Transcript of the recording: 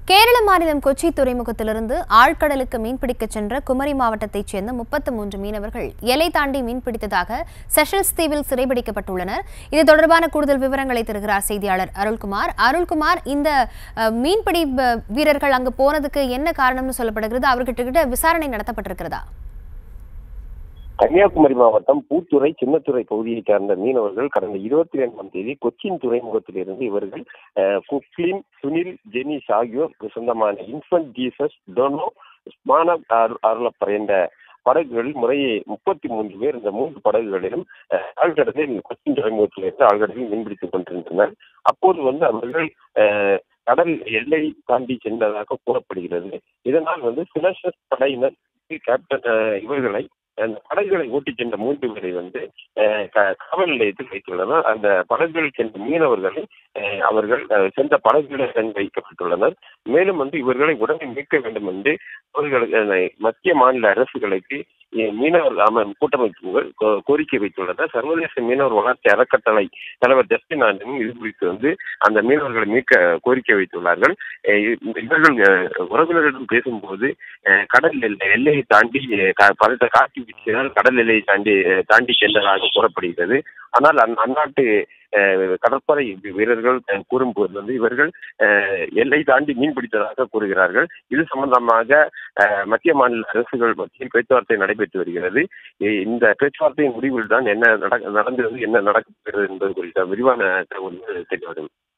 கேரள மாநிலம் கொச்சி துறைமுகத்திலிருந்து ஆழ்கடலுக்கு மீன்பிடிக்கச் சென்ற குமரி மாவட்டத்தைச் சேர்ந்த முப்பத்து மூன்று மீனவர்கள் எல்லை தாண்டி மீன்பிடித்ததாக செஷல்ஸ் தீவில் சிறைபிடிக்கப்பட்டுள்ளனர் இது தொடர்பான கூடுதல் விவரங்களை தருகிறார் செய்தியாளர் அருள்குமார் அருள்குமார் இந்த அஹ், மீன்பிடி ப- வீரர்கள் அங்கு போனதுக்கு என்ன காரணம்னு சொல்லப்படுகிறது அவர்கிட்ட கிட்ட விசாரணை நடத்தப்பட்டிருக்கிறதா கன்னியாகுமரி மாவட்டம் பூத்துறை சின்னத்துறை பகுதியைச் சார்ந்த மீனவர்கள் கடந்த இருபத்தி ரெண்டாம் தேதி கொச்சின் துறைமுகத்திலிருந்து இவர்கள் அஹ், புக்லின் சுனில் ஜெனிஸ் ஆகியோர் சொந்தமான இன்ஃபன்ட் ஜீசஸ் டொனோ ஸ்மான அருளப்பர் என்ற படகுகளில் முறையே முப்பத்தி மூன்று பேர் இந்த மூன்று படகுகளிலும் அஹ், ஆழ்கடலில் கொச்சின் துறைமுகத்திலிருந்து ஆழ்கடலில் மீன்பிடித்துக் கொண்டிருந்தனர் அப்போது வந்து அவர்கள் அஹ், கடல் எல்லை தாண்டி சென்றதாக கூறப்படுகிறது இதனால் வந்து சிலசஸ் படையினர் கேப்டன் அஹ், இவர்களை அந்த படகுகளை ஓட்டிச் சென்ற மூன்று பேரை வந்து அஹ், க- காவல் நிலையத்தில் வைத்துள்ளனர் அந்த படகுகளில் சென்ற மீனவர்களை அஹ், அவர்கள் அஹ், சென்ற படகுகளில் வைக்கப்பட்டுள்ளனர் மேலும் வந்து இவர்களை உடனே மீட்க வேண்டும் என்று அவர்களுக்கு அஹ், மத்திய மாநில அரசுகளுக்கு அஹ், மீனவர் அம- கூட்டமைப்புகள் கோ- கோரிக்கை வைத்துள்ளனர் சர்வதேச மீனவர் வளர்ச்சி அறக்கட்டளை தலைவர் ஜஸ்டின் ஆண்டனும் இது குறித்து வந்து அந்த மீனவர்களை மீட்க கோரிக்கை வைத்துள்ளார்கள் அஹ், இவர்கள் அஹ், உறவினர்களிடம் பேசும்போது அஹ், கடல் எல்லை எல்லையை தாண்டி அஹ், க- பலத்த காற்று வீசினால் கடல் எல்லையை தாண்டி அஹ், தாண்டி சென்றதாக கூறப்படுகிறது ஆனால் அந் அந்நாட்டு அஹ், கடற்படை வீரர்கள் அஹ், கூறும்போது வந்து இவர்கள் அஹ், எல்லை தாண்டி மீன் பிடித்ததாக கூறுகிறார்கள் இது சம்பந்தமாக அஹ், மத்திய மாநில அரசுகள் மத்தியில் பேச்சுவார்த்தை நடைபெற்று வருகிறது இ- இந்த பேச்சுவார்த்தையின் முடிவில் தான் என்ன நட- நடந்தது என்ன நடக்கிறது என்பது குறித்த விரிவான தகவல்கள் தெரிய வரும்